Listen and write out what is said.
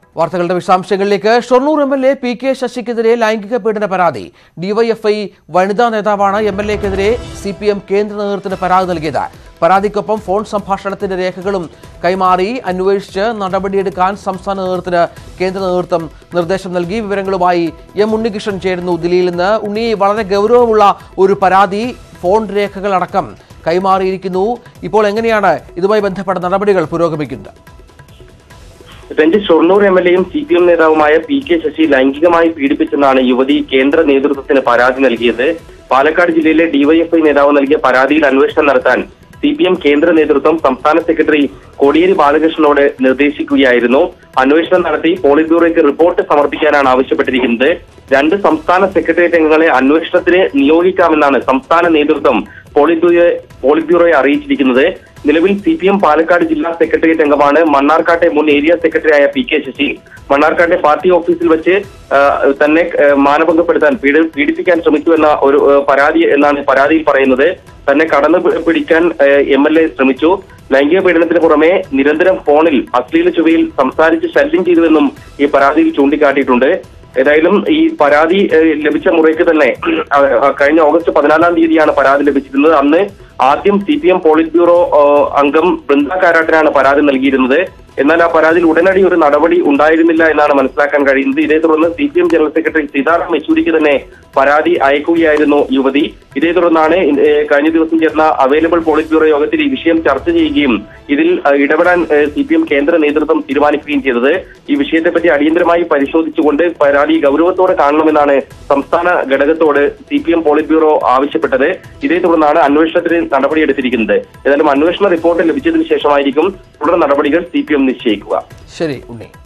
വാർത്തകളുടെ വിശദാംശങ്ങളിലേക്ക് Shoranur M L A P K ശശിക്കെതിരെ ലൈംഗിക പീഡന പരാതി ഡിവൈഎഫ്ഐ വനിതാ നേതാവാണ് എം എൽ എക്കെതിരെ സി പി എം കേന്ദ്ര നേതൃത്വത്തിന് പരാതി നൽകിയത് പരാതിക്കൊപ്പം ഫോൺ സംഭാഷണത്തിന്റെ രേഖകളും കൈമാറി അന്വേഷിച്ച് നടപടിയെടുക്കാൻ സംസ്ഥാന നേതൃത്വത്തിന് കേന്ദ്ര നേതൃത്വം നിർദ്ദേശം നൽകി വിവരങ്ങളുമായി എം ഉണ്ണികൃഷ്ണൻ ചേരുന്നു ദില്ലിയിൽ നിന്ന് ഉണ്ണി വളരെ ഗൗരവമുള്ള ഒരു പരാതി ഫോൺ രേഖകളടക്കം കൈമാറിയിരിക്കുന്നു ഇപ്പോൾ എങ്ങനെയാണ് ഇതുമായി ബന്ധപ്പെട്ട നടപടികൾ പുരോഗമിക്കുന്നത് രഞ്ജിത്ത് ഷൊർണൂർ എം എൽ എയും സി പി എം നേതാവുമായ പി കെ ശശി ലൈംഗികമായി പീഡിപ്പിച്ചെന്നാണ് യുവതി കേന്ദ്ര നേതൃത്വത്തിന് പരാതി നൽകിയത് പാലക്കാട് ജില്ലയിലെ ഡിവൈഎഫ്ഐ നേതാവ് നൽകിയ പരാതിയിൽ അന്വേഷണം നടത്താൻ സി പി എം കേന്ദ്ര നേതൃത്വം സംസ്ഥാന സെക്രട്ടറി കോടിയേരി ബാലകൃഷ്ണനോട് നിർദ്ദേശിക്കുകയായിരുന്നു അന്വേഷണം നടത്തി പോളിറ്റ് ബ്യൂറോയ്ക്ക് റിപ്പോർട്ട് സമർപ്പിക്കാനാണ് ആവശ്യപ്പെട്ടിരിക്കുന്നത് രണ്ട് സംസ്ഥാന സെക്രട്ടേറിയറ്റ് അംഗങ്ങളെ അന്വേഷണത്തിന് നിയോഗിക്കാമെന്നാണ് സംസ്ഥാന നേതൃത്വം പോളിറ്റ് ബ്യൂറോ പോളിറ്റ് ബ്യൂറോയെ അറിയിച്ചിരിക്കുന്നത് നിലവിൽ സി പി എം പാലക്കാട് ജില്ലാ സെക്രട്ടേറിയറ്റ് അംഗമാണ് മണ്ണാർക്കാട്ടെ മുൻ ഏരിയ സെക്രട്ടറിയായ പി കെ ശശി മണ്ണാർക്കാട്ടെ പാർട്ടി ഓഫീസിൽ വെച്ച് ആ, തന്നെ ആ, മാനഭംഗപ്പെടുത്താൻ പീഡ- പീഡിപ്പിക്കാൻ ശ്രമിച്ചു എന്ന ഒരു ആ, പരാതി എന്നാണ് പരാതിയിൽ പറയുന്നത് തന്നെ കടന്നു പി- പിടിക്കാൻ എം എൽ എ ശ്രമിച്ചു ലൈംഗിക പീഡനത്തിന് പുറമെ നിരന്തരം ഫോണിൽ അശ്ലീല ചുവയിൽ സംസാരിച്ച് ശല്യം ചെയ്തുവെന്നും ഈ പരാതിയിൽ ചൂണ്ടിക്കാട്ടിയിട്ടുണ്ട് ഏതായാലും ഈ പരാതി ഏഹ്, ലഭിച്ച മുറയ്ക്ക് തന്നെ അഹ്, അഹ് കഴിഞ്ഞ ഓഗസ്റ്റ് പതിനാലാം തീയതിയാണ് പരാതി ലഭിച്ചിരുന്നത് അന്ന് ആദ്യം C P M polit bureau ഏഹ്, അംഗം ബൃന്ദ കാരാട്ടിനാണ് പരാതി നൽകിയിരുന്നത് എന്നാൽ ആ പരാതിയിൽ ഉടനടി ഒരു നടപടി ഉണ്ടായിരുന്നില്ല എന്നാണ് മനസ്സിലാക്കാൻ കഴിയുന്നത് ഇതേ തുടർന്ന് C P M general secretary Sitaram യെച്ചൂരിക്ക് തന്നെ പരാതി അയക്കുകയായിരുന്നു യുവതി ഇതേ തുടർന്നാണ് ഏഹ്, കഴിഞ്ഞ ദിവസം ചേർന്ന അവൈലബിൾ പോളിറ്റ് ബ്യൂറോ യോഗത്തിൽ ഈ വിഷയം ചർച്ച ചെയ്യുകയും ഇതിൽ ഏഹ്, ഇടപെടാൻ സി പി എം കേന്ദ്ര നേതൃത്വം തീരുമാനിക്കുകയും ചെയ്തത് ഈ വിഷയത്തെപ്പറ്റി അടിയന്തരമായി പരിശോധിച്ചുകൊണ്ട് പരാതി ഗൗരവത്തോടെ കാണണമെന്നാണ് സംസ്ഥാന ഘടകത്തോട് C P M polit bureau ആവശ്യപ്പെട്ടത് ഇതേ തുടർന്നാണ് അന്വേഷണത്തിന് നടപടിയെടുത്തിരിക്കുന്നത് ഏതായാലും അന്വേഷണ റിപ്പോർട്ട് ലഭിച്ചതിന് ശേഷമായിരിക്കും തുടർ നടപടികൾ സി പി എം നിശ്ചയിക്കുക ശരി ഉണ്ണി